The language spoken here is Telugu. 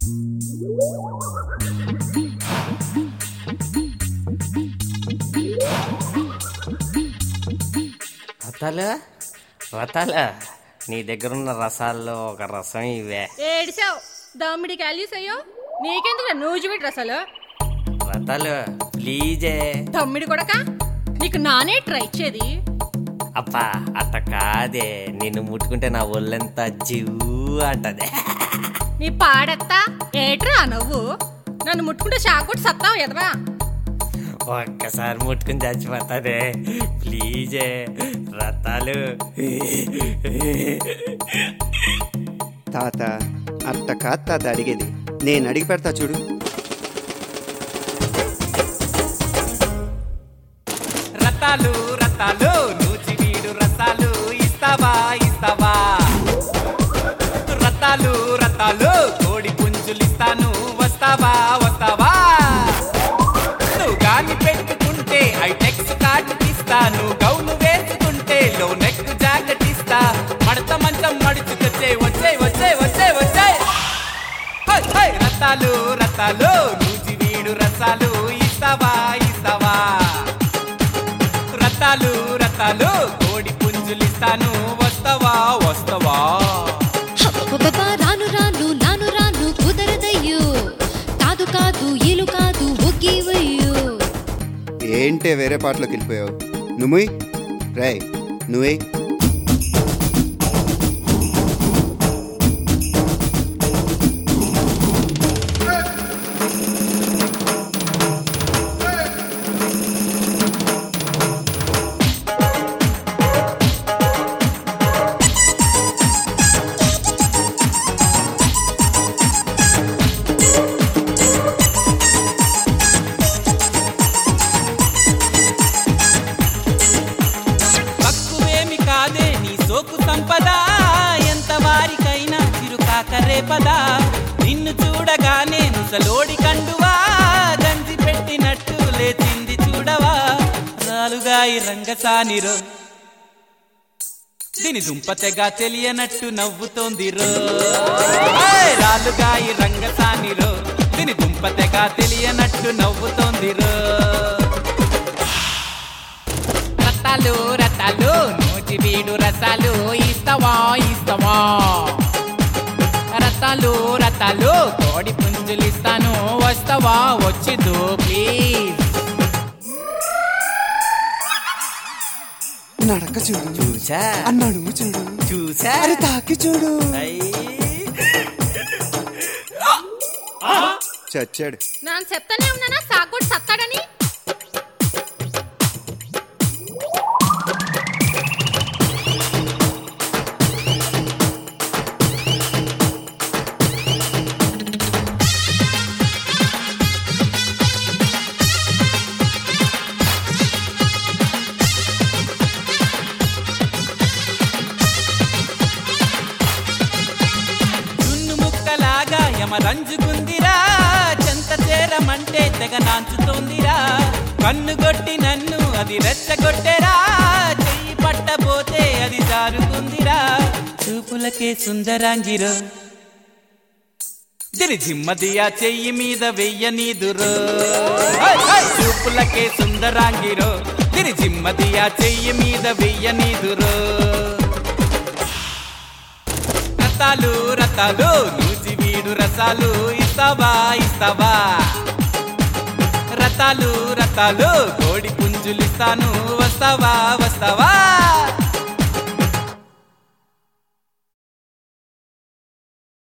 రతాలు రతాలు నీ దగ్గరున్న రసాల్లో ఒక రసం ఇవే ఏడిసావు దమ్మిడి క్యాలీస్ అయ్యో నీకెందుకు నూజిమిటి రసాలు రతాలు ప్లీజే తమ్మిడి కొడక నీకు నానే ట్రై ఇచ్చేది అబ్బా అట్ట కాదే నిన్ను ముట్టుకుంటే నా ఒళ్ళంతా జివ్వు అంటదే నీ పాడెత్తా ఏట్రా నువ్వు నన్ను ముట్టుకుంటే షాకొట్టి సత్తావు ఎదవా ఒక్కసారి ముట్టుకుని చచ్చిపోతాదే ప్లీజే రతాలు తాత అట్ట కాదు తాత అడిగేది నేను అడిగి పెడతా చూడు రతాలు రతాలు నూచి వీడు రసాలు ఇస్తావా ఇస్తావా రతాలు రతాలు కోడి పుంజులు ఇస్తాను వస్తావా వస్తావా నువ్వు గాలి పెట్టుకుంటే హైటెక్స్ కార్డు ఇస్తాను గౌను వేసుకుంటే లో నెక్ జాకెట్ ఇస్తా మడత మంచం మడుచుకొచ్చే వచ్చే వచ్చే వచ్చే వచ్చే హై, హై, రతాలు రతాలు నూచి వీడు రసాలు ఇస్తావా ఇస్తావా రతాలు రతాలు కోడి పుంజులు ఇస్తాను వస్తావా వస్తావా అబ్బబ్బబ్బా, రాను రాను నాను రాను కుదరదయ్యో కాదు కాదు ఇలు కాదు ఒగ్గివయ్యో ఏంటే వేరే పాటలోకి వెళ్ళిపోయావు నువ్వు రే నువ్వే తక్కువేమి కాదే నీ సోకు సంపద ఎంత వారికైనా చిరుకాక రేపదా నిన్ను చూడగానే ముసలోడి కండువా గంజి పెట్టినట్టు లేచింది చూడవా రాలుగాయి రంగసానిరో దీని దుంపతెగా తెలియనట్టు నవ్వుతోంది రో ఏయ్, రాలుగాయి రంగసానిరో దీని దుంపతెగా తెలియనట్టు నవ్వుతోంది రో రతాలు రతాలు నూచి వీడు రసాలు ఇస్తావా ఇస్తావా రతాలు రతాలు కోడి పుంజులు ఇస్తాను వస్తావా వచ్చిదు ప్లీజ్ నడక చూడు చూసా అన్నాడు చూడు చూసా అరే తాకి చూడు అయ్యి. చచ్చాడు నేను చెప్తానే ఉన్నానా షాకొట్టి సత్తాడని జున్ను ముక్కలాగా యమరంజుకుందిరా చెంత చేరమంటే తెగ నాంచుతోందిరా కన్ను కొట్టి నన్ను అది రెచ్చగొట్టెరా చెయ్యి పట్టబోతే అది జారుకుందిరా చూపులకే సుందరాంగిరో దిరి జిమ్మదియా చెయ్యి మీద వెయ్యనీదురో హై, హై, చూపులకే సుందరాంగిరో దిరి జిమ్మదియా చెయ్యి మీద వెయ్యనీదురో రతాలు రతాలు నూచి వీడు రసాలు ఇస్తావా ఇస్తావా రతాలు రతాలు కోడి పుంజులు ఇస్తాను వస్తావా వస్తావా